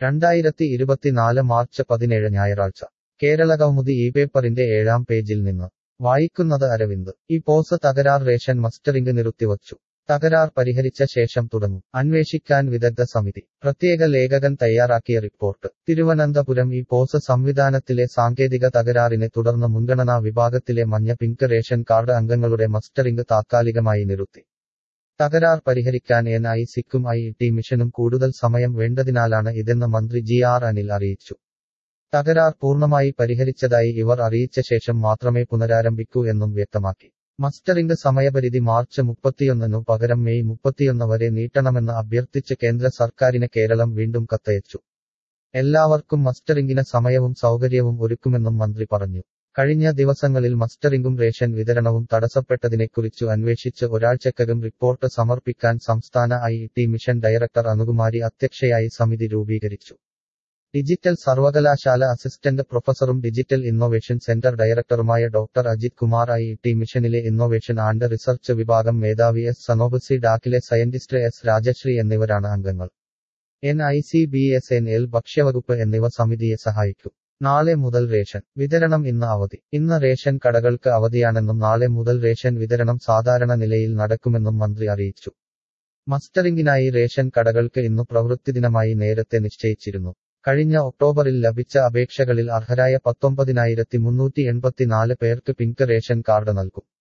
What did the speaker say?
രണ്ടായിരത്തി ഇരുപത്തിനാല് മാർച്ച് പതിനേഴ് ഞായറാഴ്ച കേരളകൗമുദി ഈ പേപ്പറിന്റെ ഏഴാം പേജിൽ നിന്ന് വായിക്കുന്നത് അരവിന്ദ് ഈ പോസ് തകരാർ റേഷൻ മസ്റ്ററിംഗ് നിർത്തിവച്ചു തകരാർ പരിഹരിച്ച ശേഷം തുടങ്ങും അന്വേഷിക്കാൻ വിദഗ്ധ സമിതി പ്രത്യേക ലേഖകൻ തയ്യാറാക്കിയ റിപ്പോർട്ട് തിരുവനന്തപുരം ഈ പോസ് സംവിധാനത്തിലെ സാങ്കേതിക തകരാറിനെ തുടർന്ന് മുൻഗണനാ വിഭാഗത്തിലെ മഞ്ഞ പിങ്ക് റേഷൻ കാർഡ് അംഗങ്ങളുടെ മസ്റ്ററിംഗ് താത്കാലികമായി നിർത്തി തകരാർ പരിഹരിക്കാൻ എൻ ഐ സിക്കും ഐ ടി മിഷനും കൂടുതൽ സമയം വേണ്ടതിനാലാണ് ഇതെന്ന് മന്ത്രി ജി ആർ അനിൽ അറിയിച്ചു തകരാർ പൂർണ്ണമായി പരിഹരിച്ചതായി ഇവർ അറിയിച്ച ശേഷം മാത്രമേ പുനരാരംഭിക്കൂ എന്നും വ്യക്തമാക്കി മസ്റ്ററിംഗ് സമയപരിധി മാർച്ച് മുപ്പത്തിയൊന്നിനു പകരം മെയ് മുപ്പത്തിയൊന്ന് വരെ നീട്ടണമെന്ന് അഭ്യർത്ഥിച്ച് കേന്ദ്ര സർക്കാരിന് കേരളം വീണ്ടും കത്തയച്ചു എല്ലാവർക്കും മസ്റ്ററിംഗിന് സമയവും സൗകര്യവും ഒരുക്കുമെന്നും മന്ത്രി പറഞ്ഞു കഴിഞ്ഞ ദിവസങ്ങളിൽ മസ്റ്ററിംഗും റേഷൻ വിതരണവും തടസ്സപ്പെട്ടതിനെക്കുറിച്ചു അന്വേഷിച്ച് ഒരാഴ്ചക്കകം റിപ്പോർട്ട് സമർപ്പിക്കാൻ സംസ്ഥാന I T mission director Anukumari അധ്യക്ഷയായി സമിതി രൂപീകരിച്ചു ഡിജിറ്റൽ സർവകലാശാല അസിസ്റ്റന്റ് പ്രൊഫസറും ഡിജിറ്റൽ ഇന്നൊവേഷൻ സെന്റർ ഡയറക്ടറുമായ doctor Ajith Kumar I T മിഷനിലെ ഇന്നൊവേഷൻ ആൻഡ് റിസർച്ച് വിഭാഗം മേധാവി എസ് സനോബ് സി ഡാക്കിലെ സയന്റിസ്റ്റ് എസ് രാജശ്രീ എന്നിവരാണ് അംഗങ്ങൾ N I C B S N L ഭക്ഷ്യവകുപ്പ് എന്നിവ സമിതിയെ സഹായിക്കും നാളെ മുതൽ റേഷൻ വിതരണം ഇന്ന് അവധി ഇന്ന് റേഷൻ കടകൾക്ക് അവധിയാണെന്നും നാളെ മുതൽ റേഷൻ വിതരണം സാധാരണ നിലയിൽ നടക്കുമെന്നും മന്ത്രി അറിയിച്ചു മസ്റ്ററിംഗിനായി റേഷൻ കടകൾക്ക് ഇന്നു പ്രവൃത്തിദിനമായി നേരത്തെ നിശ്ചയിച്ചിരുന്നു കഴിഞ്ഞ ഒക്ടോബറിൽ ലഭിച്ച അപേക്ഷകളിൽ അർഹരായ പത്തൊമ്പതിനായിരത്തി മുന്നൂറ്റി എൺപത്തിനാല് പേർക്ക് പിങ്ക് റേഷൻ കാർഡ് നൽകും